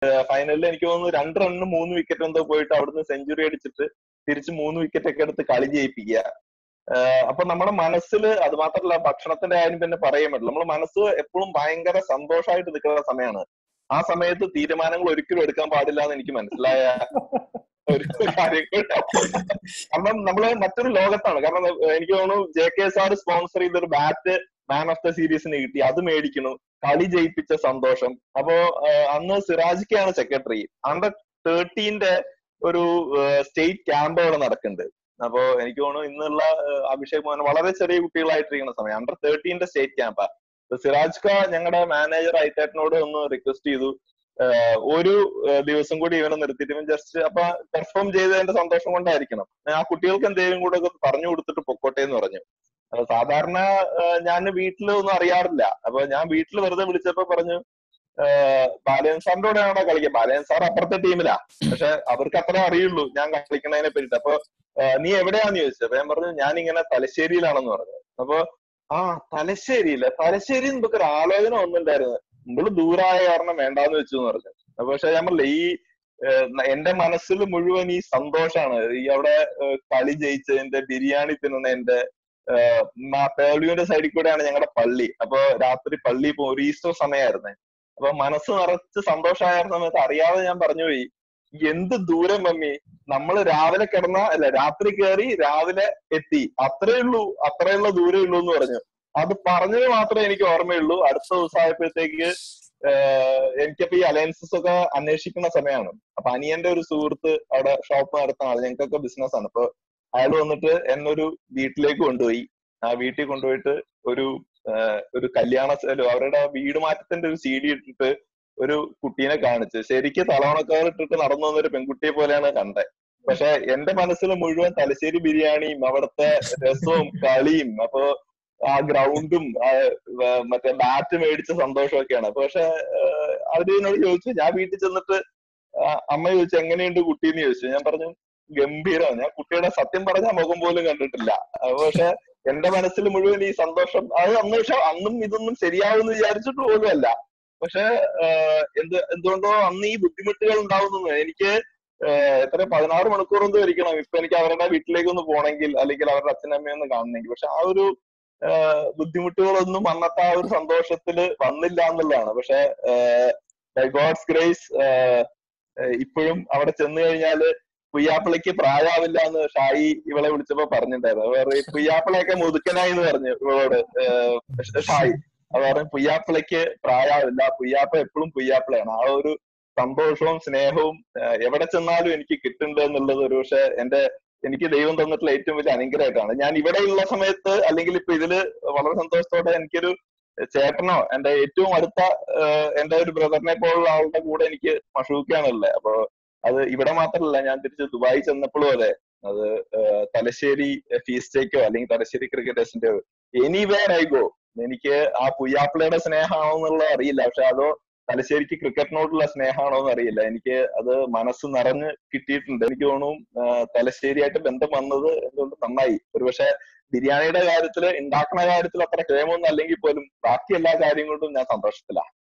ഫൈനലിൽ എനിക്ക് തോന്നുന്നു രണ്ട് റണ്ണിന് മൂന്ന് വിക്കറ്റ് എന്തോ പോയിട്ട് അവിടുന്ന് സെഞ്ചുറി അടിച്ചിട്ട് തിരിച്ച് മൂന്ന് വിക്കറ്റ് ഒക്കെ എടുത്ത് കളി ജയിപ്പിക്കുക ആഹ് അപ്പൊ നമ്മുടെ മനസ്സിൽ അത് മാത്രമല്ല ഭക്ഷണത്തിന്റെ കാര്യം പിന്നെ പറയാൻ പറ്റില്ല നമ്മുടെ മനസ്സ് എപ്പോഴും ഭയങ്കര സന്തോഷമായിട്ട് നിൽക്കുന്ന സമയമാണ് ആ സമയത്ത് തീരുമാനങ്ങൾ ഒരിക്കലും എടുക്കാൻ പാടില്ല എന്ന് എനിക്ക് മനസ്സിലായ ഒരു കാര്യം കൂടെ. കാരണം നമ്മള് മറ്റൊരു ലോകത്താണ് കാരണം എനിക്ക് തോന്നുന്നു J K S R sponsor ചെയ്തൊരു ബാറ്റ് മാൻ ഓഫ് ദ സീരീസിന് കിട്ടി അത് മേടിക്കണം കളി ജയിപ്പിച്ച സന്തോഷം അപ്പോ ആഹ് അന്ന് സിറാജിക്കാണ് സെക്രട്ടറി അണ്ടർ തേർട്ടീന്റെ ഒരു സ്റ്റേറ്റ് ക്യാമ്പ് അവിടെ നടക്കുന്നുണ്ട് അപ്പോ എനിക്ക് തോന്നുന്നു ഇന്നുള്ള ആഹ് അഭിഷേക് മോഹൻ വളരെ ചെറിയ കുട്ടികളായിട്ടിരിക്കുന്ന സമയം അണ്ടർ തേർട്ടീന്റെ സ്റ്റേറ്റ് ക്യാമ്പാ സിറാജ് ഖാ ഞങ്ങളുടെ മാനേജർ ഐറ്റേട്ടനോട് ഒന്ന് റിക്വസ്റ്റ് ചെയ്തു ആഹ് ഒരു ആഹ് ദിവസം കൂടി ഇവനെ നിർത്തിയിട്ട് ഇവൻ ജസ്റ്റ് അപ്പൊ പെർഫോം ചെയ്തതിന്റെ സന്തോഷം കൊണ്ടായിരിക്കണം ആ കുട്ടികൾക്ക് എന്തെങ്കിലും കൂടെ ഒക്കെ പറഞ്ഞു കൊടുത്തിട്ട് പൊക്കോട്ടെ എന്ന് പറഞ്ഞു അപ്പൊ സാധാരണ ആഹ് ഞാൻ വീട്ടിൽ ഒന്നും അറിയാറില്ല അപ്പൊ ഞാൻ വീട്ടിൽ വെറുതെ വിളിച്ചപ്പോ പറഞ്ഞു ആഹ് ബാലയൻ സാറിന്റെ കൂടെയാണോ കളിക്കുക ബാലയൻ സാർ അപ്പുറത്തെ ടീമിലാ പക്ഷെ അവർക്ക് അത്ര അറിയുള്ളൂ ഞാൻ കളിക്കണതിനെ പറ്റിട്ട് അപ്പൊ ആഹ് നീ എവിടെയാന്ന് ചോദിച്ചു അപ്പൊ ഞാൻ പറഞ്ഞു ഞാൻ ഇങ്ങനെ തലശ്ശേരിയിലാണെന്ന് പറഞ്ഞു അപ്പൊ ആ തലശ്ശേരിയില്ല തലശ്ശേരി നമുക്ക് ഒരു ആലോചന ഒന്നുണ്ടായിരുന്നു നമ്മള് ദൂരായ കാരണം വേണ്ടാന്ന് വെച്ചു എന്ന് പറഞ്ഞു അപ്പൊ പക്ഷെ ഞാൻ പറഞ്ഞില്ല ഈ ഏഹ് എന്റെ മനസ്സിൽ മുഴുവൻ ഈ സന്തോഷാണ് ഈ അവിടെ ഏഹ് കളി ജയിച്ചതിന്റെ ബിരിയാണി തിന്നുന്നതിന്റെ പേളുവിന്റെ സൈഡിൽ കൂടെയാണ് ഞങ്ങളുടെ പള്ളി അപ്പൊ രാത്രി പള്ളി പോ ഒരു ഈസ്റ്റർ സമയമായിരുന്നേ അപ്പൊ മനസ്സ് നിറച്ച് സന്തോഷമായ സമയത്ത് അറിയാതെ ഞാൻ പറഞ്ഞു പോയി എന്ത് ദൂരം മമ്മി നമ്മൾ രാവിലെ കിടന്ന അല്ല രാത്രി കയറി രാവിലെ എത്തി അത്രേ ഉള്ളൂ അത്രയുള്ള ദൂരേ ഉള്ളൂ എന്ന് പറഞ്ഞു അത് പറഞ്ഞത് മാത്രമേ എനിക്ക് ഓർമ്മയുള്ളൂ അടുത്ത ദിവസം ആയപ്പോഴത്തേക്ക് ഏഹ് എനിക്കപ്പോ ഈ അലയൻസസ് ഒക്കെ അന്വേഷിക്കുന്ന സമയമാണ് അപ്പൊ അനിയന്റെ ഒരു സുഹൃത്ത് അവിടെ ഷോപ്പ് നടത്തുന്ന ആള് ഞങ്ങൾക്കൊക്കെ ബിസിനസ് ആണ് അപ്പൊ അയാൾ വന്നിട്ട് എന്നെ ഒരു വീട്ടിലേക്ക് കൊണ്ടുപോയി ആ വീട്ടിൽ കൊണ്ടുപോയിട്ട് ഒരു ആഹ് ഒരു കല്യാണ അല്ല, അവരുടെ വീട് മാറ്റത്തിന്റെ ഒരു സി ഡി ഇട്ടിട്ട് ഒരു കുട്ടീനെ കാണിച്ചു ശരിക്ക് തലവണക്കാർ ഇട്ടിട്ട് നടന്നു വന്ന ഒരു പെൺകുട്ടിയെ പോലെയാണ് കണ്ടത് പക്ഷെ എന്റെ മനസ്സിൽ മുഴുവൻ തലശ്ശേരി ബിരിയാണിയും അവിടുത്തെ രസവും കളിയും അപ്പൊ ആ ഗ്രൗണ്ടും മറ്റേ ബാറ്റ് മേടിച്ച സന്തോഷമൊക്കെയാണ് അപ്പൊ പക്ഷെ ആഹ് അവര് എന്നോട് ചോദിച്ചു ഞാൻ വീട്ടിൽ ചെന്നിട്ട് ആ, അമ്മ ചോദിച്ചു എങ്ങനെയുണ്ട് കുട്ടി എന്ന് ചോദിച്ചു ഞാൻ പറഞ്ഞു ഗംഭീരമാണ് ഞാൻ കുട്ടിയുടെ സത്യം പറഞ്ഞ മുഖം പോലും കണ്ടിട്ടില്ല അപ്പൊ പക്ഷെ എന്റെ മനസ്സിൽ മുഴുവൻ ഈ സന്തോഷം അത് അന്ന് പക്ഷെ അന്നും ഇതൊന്നും ശരിയാവുമെന്ന് വിചാരിച്ചിട്ട് പോലും അല്ല പക്ഷെ ആഹ് എന്ത് എന്തുകൊണ്ടോ അന്ന് ഈ ബുദ്ധിമുട്ടുകൾ ഉണ്ടാവുന്നു എനിക്ക് ആഹ് എത്ര പതിനാറ് മണിക്കൂർ ഒന്നും ഇരിക്കണം ഇപ്പൊ എനിക്ക് അവരുടെ വീട്ടിലേക്ക് ഒന്ന് പോകണമെങ്കിൽ അല്ലെങ്കിൽ അവരുടെ അച്ഛനമ്മയെ ഒന്ന് കാണണമെങ്കിൽ പക്ഷെ ആ ഒരു ആഹ് ബുദ്ധിമുട്ടുകളൊന്നും അന്നത്തെ ആ ഒരു സന്തോഷത്തില് വന്നില്ല എന്നുള്ളതാണ് പക്ഷെ ബൈ ഗോഡ്സ് ഗ്രേസ് ഇപ്പോഴും അവിടെ ചെന്ന് കഴിഞ്ഞാല് പുയ്യാപ്പിളയ്ക്ക് പ്രായാവില്ല എന്ന് ഷായി ഇവളെ വിളിച്ചപ്പോ പറഞ്ഞിട്ടുണ്ടായിരുന്നു അവർ പുയ്യാപ്പിളയൊക്കെ മുതുക്കനായി എന്ന് പറഞ്ഞു ഇവളോട് ആഹ് ഷായി അത് പറഞ്ഞു പുയ്യാപ്പിളയ്ക്ക് പ്രായാവില്ല പുയ്യാപ്പ എപ്പോഴും പുയ്യാപ്പിളയാണ് ആ ഒരു സന്തോഷവും സ്നേഹവും ആഹ് എവിടെ ചെന്നാലും എനിക്ക് കിട്ടുന്നുണ്ട് എന്നുള്ളത് ഒരു പക്ഷെ എന്റെ എനിക്ക് ദൈവം തന്നിട്ടുള്ള ഏറ്റവും വലിയ അനുഗ്രഹമായിട്ടാണ് ഞാൻ ഇവിടെയുള്ള സമയത്ത് അല്ലെങ്കിൽ ഇപ്പൊ ഇതില് വളരെ സന്തോഷത്തോടെ എനിക്കൊരു ചേട്ടനോ എന്റെ ഏറ്റവും അടുത്ത ആഹ് എന്റെ ഒരു ബ്രദറിനെ പോലുള്ള ആളുടെ കൂടെ എനിക്ക് മഷൂക്കാണുള്ളത് അപ്പൊ അത് ഇവിടെ മാത്രമല്ല ഞാൻ തിരിച്ച് ദുബായി ചെന്നപ്പോഴും അതെ അത് ആഹ് തലശ്ശേരി ഫീസ്റ്റേക്കോ അല്ലെങ്കിൽ തലശ്ശേരി ക്രിക്കറ്റേഴ്സിന്റെയോ എനിവേർ ഐ ഗോ എനിക്ക് ആ പുയ്യാപ്പിളയുടെ സ്നേഹമാണോ എന്നുള്ളത് അറിയില്ല പക്ഷെ അതോ തലശ്ശേരിക്ക് ക്രിക്കറ്റിനോടുള്ള സ്നേഹമാണോ എന്ന് അറിയില്ല എനിക്ക് അത് മനസ്സ് നിറഞ്ഞ് കിട്ടിയിട്ടുണ്ട് എനിക്ക് തോന്നുന്നു ആഹ് തലശ്ശേരിയായിട്ട് ബന്ധം വന്നത് എന്തുകൊണ്ട് നന്നായി ഒരുപക്ഷെ ബിരിയാണിയുടെ കാര്യത്തില് ഉണ്ടാക്കുന്ന കാര്യത്തിൽ അത്ര ക്ഷേമമൊന്നും അല്ലെങ്കിൽ പോലും ബാക്കി എല്ലാ കാര്യം കൊണ്ടും ഞാൻ സന്തോഷത്തിലാണ്